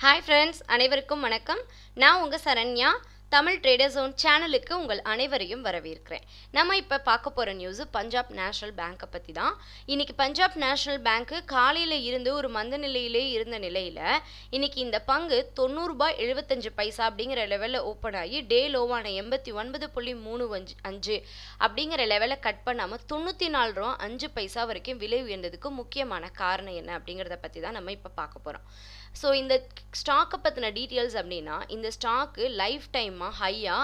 hi friends அனைவருக்கும் வணக்கம் நான் உங்கள் சரண்யா தமிழ் ட்ரேடர் ஜோன் சேனலுக்கு உங்கள் அனைவரையும் வரவேற்கிறேன் நம்ம இப்போ பார்க்க போகிற நியூஸு பஞ்சாப் நேஷனல் பேங்க்கை பற்றி தான் இன்னைக்கு பஞ்சாப் நேஷனல் பேங்க்கு காலையில் இருந்து ஒரு மந்த நிலையிலே இருந்த நிலையில் இன்னைக்கு இந்த பங்கு தொண்ணூறுபா எழுபத்தஞ்சு பைசா அப்படிங்கிற லெவலில் ஓப்பன் ஆகி டே லோவான எண்பத்தி ஒன்பது புள்ளி மூணு அஞ்சு அஞ்சு அப்படிங்கிற லெவலில் கட் பண்ணாமல் தொண்ணூற்றி நாலு ரூபா அஞ்சு பைசா வரைக்கும் விலை உயர்ந்ததுக்கு முக்கியமான காரணம் என்ன அப்படிங்கிறத பற்றி தான் நம்ம இப்போ பார்க்க போகிறோம் ஸோ இந்த ஸ்டாக்கை பற்றின டீட்டெயில்ஸ் அப்படின்னா இந்த ஸ்டாக்கு லைஃப் டைமாக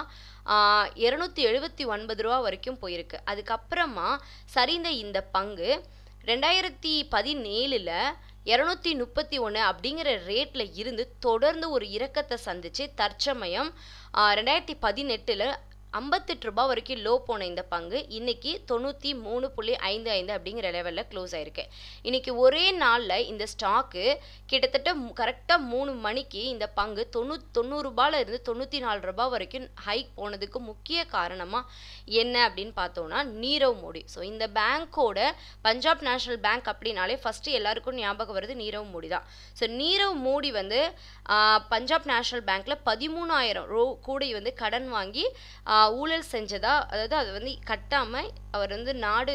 ஹையாக இரநூத்தி எழுபத்தி ஒன்பது ரூபா வரைக்கும் போயிருக்கு அதுக்கப்புறமா சரிந்த இந்த பங்கு ரெண்டாயிரத்தி பதினேழில் இரநூத்தி முப்பத்தி ஒன்று அப்படிங்கிற ரேட்டில் இருந்து தொடர்ந்து ஒரு இறக்கத்தை சந்திச்சு தற்சமயம் ரெண்டாயிரத்தி பதினெட்டில் ஐம்பத்தெட்டு ரூபாய் வரைக்கும் லோ போன இந்த பங்கு இன்னைக்கு தொண்ணூற்றி மூணு புள்ளி ஐந்து ஐந்து அப்படிங்கிற லெவலில் க்ளோஸ் ஆயிருக்கு இன்னைக்கு ஒரே நாளில் இந்த ஸ்டாக்கு கிட்டத்தட்ட கரெக்டாக மூணு மணிக்கு இந்த பங்கு தொண்ணூ தொண்ணூறு ரூபாயில இருந்து தொண்ணூற்றி நாலு ரூபாய் வரைக்கும் ஹைக் போனதுக்கு முக்கிய காரணமாக என்ன அப்படின்னு பார்த்தோம்னா நீரவ் மோடி ஸோ இந்த பேங்க்கோட பஞ்சாப் நேஷனல் பேங்க் அப்படின்னாலே ஃபஸ்ட்டு எல்லாருக்கும் ஞாபகம் வருது நீரவ் மோடி தான் ஸோ நீரவ் மோடி வந்து பஞ்சாப் நேஷனல் பேங்க்கில் பதிமூணாயிரம் ரூ கூடை வந்து கடன் வாங்கி ஊழல் செஞ்சதா அதாவது அதை வந்து கட்டாமல் அவர் வந்து நாடு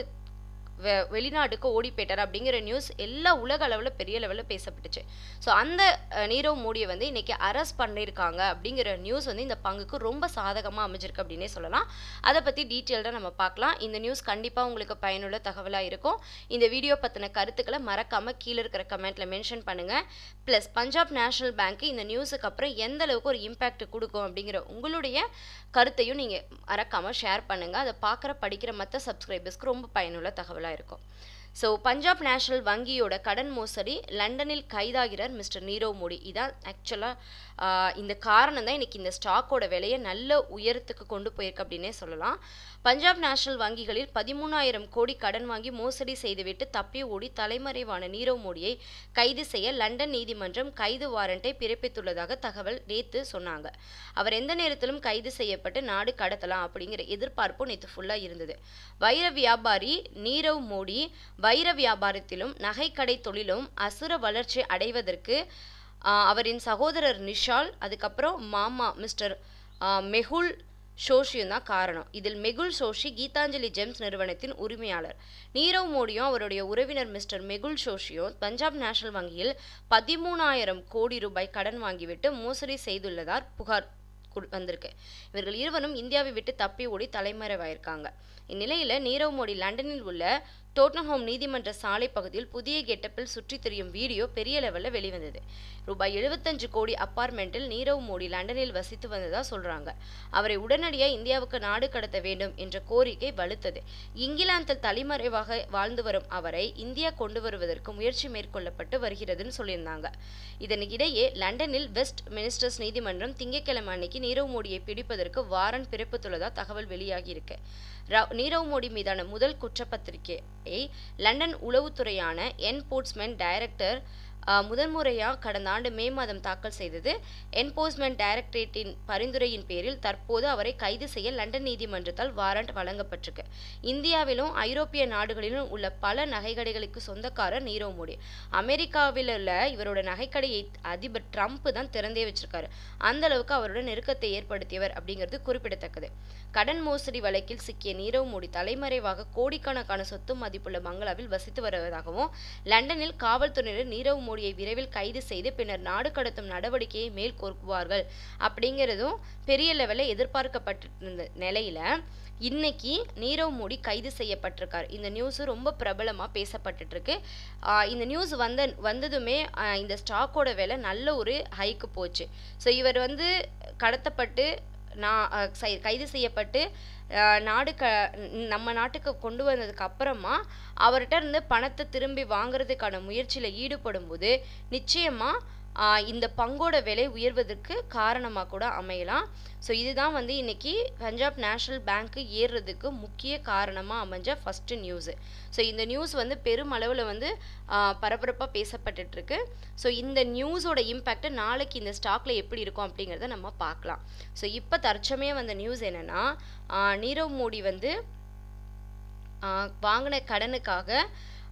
வெ வெளிநாட்டுக்கு ஓடி போயிட்டார் அப்படிங்கிற நியூஸ் எல்லா உலக அளவில் பெரிய லெவலில் பேசப்பட்டுச்சு ஸோ அந்த நீரவ் மோடியை வந்து இன்றைக்கி அரெஸ்ட் பண்ணியிருக்காங்க அப்படிங்கிற நியூஸ் வந்து இந்த பங்குக்கு ரொம்ப சாதகமாக அமைஞ்சிருக்கு அப்படின்னே சொல்லலாம் அதை பற்றி டீட்டெயில்டாக நம்ம பார்க்கலாம் இந்த நியூஸ் கண்டிப்பாக உங்களுக்கு பயனுள்ள தகவலாக இருக்கும் இந்த வீடியோ பற்றின கருத்துக்களை மறக்காமல் கீழே இருக்கிற கமெண்ட்டில் மென்ஷன் பண்ணுங்கள் ப்ளஸ் பஞ்சாப் நேஷனல் பேங்க்கு இந்த நியூஸுக்கு அப்புறம் எந்த அளவுக்கு ஒரு இம்பேக்ட் கொடுக்கும் அப்படிங்கிற உங்களுடைய கருத்தையும் நீங்கள் மறக்காமல் ஷேர் பண்ணுங்கள் அதை பார்க்குற படிக்கிற மற்ற சப்ஸ்கிரைபர்ஸ்க்கு ரொம்ப பயனுள்ள தகவலாக இருக்கும் ஸோ பஞ்சாப் நேஷனல் வங்கியோட கடன் மோசடி லண்டனில் கைதாகிறார் மிஸ்டர் நீரவ் மோடி இதான் ஆக்சுவலாக இந்த காரணம் தான் இன்னைக்கு இந்த ஸ்டாக்கோட விலையை நல்ல உயரத்துக்கு கொண்டு போயிருக்கு அப்படின்னே சொல்லலாம் பஞ்சாப் நேஷனல் வங்கிகளில் பதிமூணாயிரம் கோடி கடன் வாங்கி மோசடி செய்துவிட்டு தப்பி ஓடி தலைமறைவான நீரவ் மோடியை கைது செய்ய லண்டன் நீதிமன்றம் கைது வாரண்டை பிறப்பித்துள்ளதாக தகவல் நேற்று சொன்னாங்க அவர் எந்த நேரத்திலும் கைது செய்யப்பட்டு நாடு கடத்தலாம் அப்படிங்கிற எதிர்பார்ப்பு நேற்று ஃபுல்லாக இருந்தது வைர வியாபாரி நீரவ் மோடி வைர வியாபாரத்திலும் நகைக்கடை தொழிலும் அசுர வளர்ச்சி அடைவதற்கு அவரின் சகோதரர் நிஷால் அதுக்கப்புறம் மாமா மிஸ்டர் மெகுல் ஷோஷியும் தான் காரணம் இதில் மெகுல் ஷோஷி கீதாஞ்சலி ஜெம்ஸ் நிறுவனத்தின் உரிமையாளர் நீரவ் மோடியும் அவருடைய உறவினர் மிஸ்டர் மெகுல் ஷோஷியும் பஞ்சாப் நேஷனல் வங்கியில் பதிமூணாயிரம் கோடி ரூபாய் கடன் வாங்கிவிட்டு மோசடி செய்துள்ளதார் புகார் வந்திருக்கு இவர்கள் இருவரும் இந்தியாவை விட்டு தப்பி ஓடி தலைமறைவாயிருக்காங்க இந்நிலையில் நீரவ் மோடி லண்டனில் உள்ள டோட்டன்ஹோம் நீதிமன்ற சாலை பகுதியில் புதிய கெட்டப்பில் சுற்றி திரியும் வீடியோ பெரிய லெவலில் வெளிவந்தது ரூபாய் எழுபத்தஞ்சு கோடி அப்பார்ட்மெண்ட்டில் நீரவ் மோடி லண்டனில் வசித்து வந்ததா சொல்றாங்க அவரை உடனடியாக இந்தியாவுக்கு நாடு கடத்த வேண்டும் என்ற கோரிக்கை வலுத்தது இங்கிலாந்தில் தலைமறைவாக வாழ்ந்து வரும் அவரை இந்தியா கொண்டு வருவதற்கு முயற்சி மேற்கொள்ளப்பட்டு வருகிறதுன்னு சொல்லியிருந்தாங்க இதனிடையே லண்டனில் வெஸ்ட் மினிஸ்டர்ஸ் நீதிமன்றம் திங்கட்கிழமை அன்னைக்கு நீரவ் மோடியை பிடிப்பதற்கு வாரண்ட் பிறப்பித்துள்ளதா தகவல் வெளியாகி இருக்கு நீரவ் மோடி மீதான முதல் குற்றப்பத்திரிகையை லண்டன் உளவுத்துறையான என்போர்ட்ஸ்மெண்ட் டைரக்டர் முதன்முறையாக கடந்த ஆண்டு மே மாதம் தாக்கல் செய்தது என்போர்ஸ்மெண்ட் டைரக்டரேட்டின் பரிந்துரையின் பேரில் தற்போது அவரை கைது செய்ய லண்டன் நீதிமன்றத்தால் வாரண்ட் வழங்கப்பட்டிருக்கு இந்தியாவிலும் ஐரோப்பிய நாடுகளிலும் உள்ள பல நகைக்கடைகளுக்கு சொந்தக்காரர் நீரவ் மோடி அமெரிக்காவில் உள்ள இவரோட நகைக்கடையை அதிபர் ட்ரம்ப் தான் திறந்தே வச்சிருக்காரு அந்த அளவுக்கு அவரோட நெருக்கத்தை ஏற்படுத்தியவர் அப்படிங்கிறது குறிப்பிடத்தக்கது கடன் மோசடி வழக்கில் சிக்கிய நீரவ் மோடி தலைமறைவாக கோடிக்கணக்கான சொத்து மதிப்புள்ள பங்களாவில் வசித்து வருவதாகவும் லண்டனில் காவல்துறையினர் நீரவ் மோடியை விரைவில் கைது செய்து பின்னர் நாடு கடத்தும் நடவடிக்கையை மேல் கோருவார்கள் அப்படிங்கிறதும் பெரிய லெவலில் எதிர்பார்க்கப்பட்டிருந்த நிலையில இன்னைக்கு நீரவ் மோடி கைது செய்யப்பட்டிருக்கார் இந்த நியூஸ் ரொம்ப பிரபலமாக பேசப்பட்டுட்டு இருக்கு இந்த நியூஸ் வந்த வந்ததுமே இந்த ஸ்டாக்கோட விலை நல்ல ஒரு ஹைக்கு போச்சு ஸோ இவர் வந்து கடத்தப்பட்டு நான் கைது செய்யப்பட்டு நாடு க நம்ம நாட்டுக்கு கொண்டு வந்ததுக்கு அப்புறமா அவர்கிட்ட இருந்து பணத்தை திரும்பி வாங்குறதுக்கான முயற்சியில் ஈடுபடும் போது நிச்சயமாக இந்த பங்கோட விலை உயர்வதற்கு காரணமாக கூட அமையலாம் ஸோ இதுதான் வந்து இன்னைக்கு பஞ்சாப் நேஷனல் பேங்க்கு ஏறுறதுக்கு முக்கிய காரணமாக அமைஞ்ச ஃபஸ்ட்டு நியூஸு ஸோ இந்த நியூஸ் வந்து பெருமளவில் வந்து பரபரப்பாக பேசப்பட்டுட்ருக்கு ஸோ இந்த நியூஸோட இம்பேக்ட் நாளைக்கு இந்த ஸ்டாக்ல எப்படி இருக்கும் அப்படிங்கிறத நம்ம பார்க்கலாம் ஸோ இப்போ தற்சமயம் வந்த நியூஸ் என்னென்னா நீரவ் மோடி வந்து வாங்கின கடனுக்காக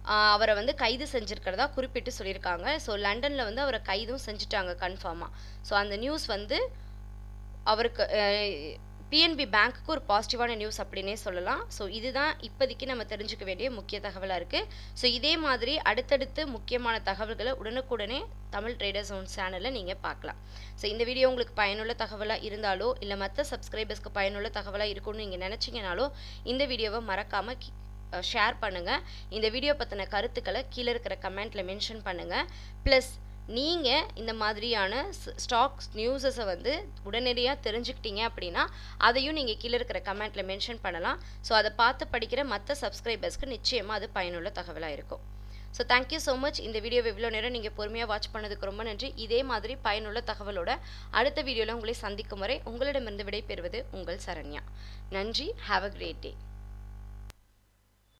ஆஹ் அவரை வந்து கைது செஞ்சிருக்கிறதா குறிப்பிட்டு சொல்லியிருக்காங்க ஸோ லண்டனில் வந்து அவரை கைதும் செஞ்சுட்டாங்க கன்ஃபார்மாக ஸோ அந்த நியூஸ் வந்து அவருக்கு பிஎன்பி பேங்க்குக்கு ஒரு பாசிட்டிவான நியூஸ் அப்படின்னே சொல்லலாம் ஸோ இதுதான் இப்போதைக்கு நம்ம தெரிஞ்சுக்க வேண்டிய முக்கிய தகவலாக இருக்குது ஸோ இதே மாதிரி அடுத்தடுத்து முக்கியமான தகவல்களை உடனுக்குடனே தமிழ் ட்ரேடர்ஸ் ஓன் சேனலில் நீங்கள் பார்க்கலாம் ஸோ இந்த வீடியோ உங்களுக்கு பயனுள்ள தகவலாக இருந்தாலோ இல்லை மற்ற சப்ஸ்கிரைபர்ஸ்க்கு பயனுள்ள தகவலாக இருக்கும்னு நீங்கள் நினச்சிங்கனாலோ இந்த வீடியோவை மறக்காமல் ஷேர் பண்ணுங்கள் இந்த வீடியோ பற்றின கருத்துக்களை கீழே இருக்கிற கமெண்ட்டில் மென்ஷன் பண்ணுங்கள் ப்ளஸ் நீங்கள் இந்த மாதிரியான ஸ்டாக்ஸ் நியூஸஸை வந்து உடனடியாக தெரிஞ்சுக்கிட்டீங்க அப்படின்னா அதையும் நீங்கள் கீழே இருக்கிற கமெண்ட்டில் மென்ஷன் பண்ணலாம் ஸோ அதை பார்த்து படிக்கிற மற்ற சப்ஸ்கிரைபர்ஸ்க்கு நிச்சயமாக அது பயனுள்ள தகவலாக இருக்கும் ஸோ தேங்க்யூ ஸோ மச் இந்த வீடியோவை இவ்வளோ நேரம் நீங்கள் பொறுமையாக வாட்ச் பண்ணதுக்கு ரொம்ப நன்றி இதே மாதிரி பயனுள்ள தகவலோட அடுத்த வீடியோவில் உங்களை சந்திக்கும் வரை உங்களிடமிருந்து விடைபெறுவது உங்கள் சரண்யா நன்றி ஹாவ் அ கிரேட் டே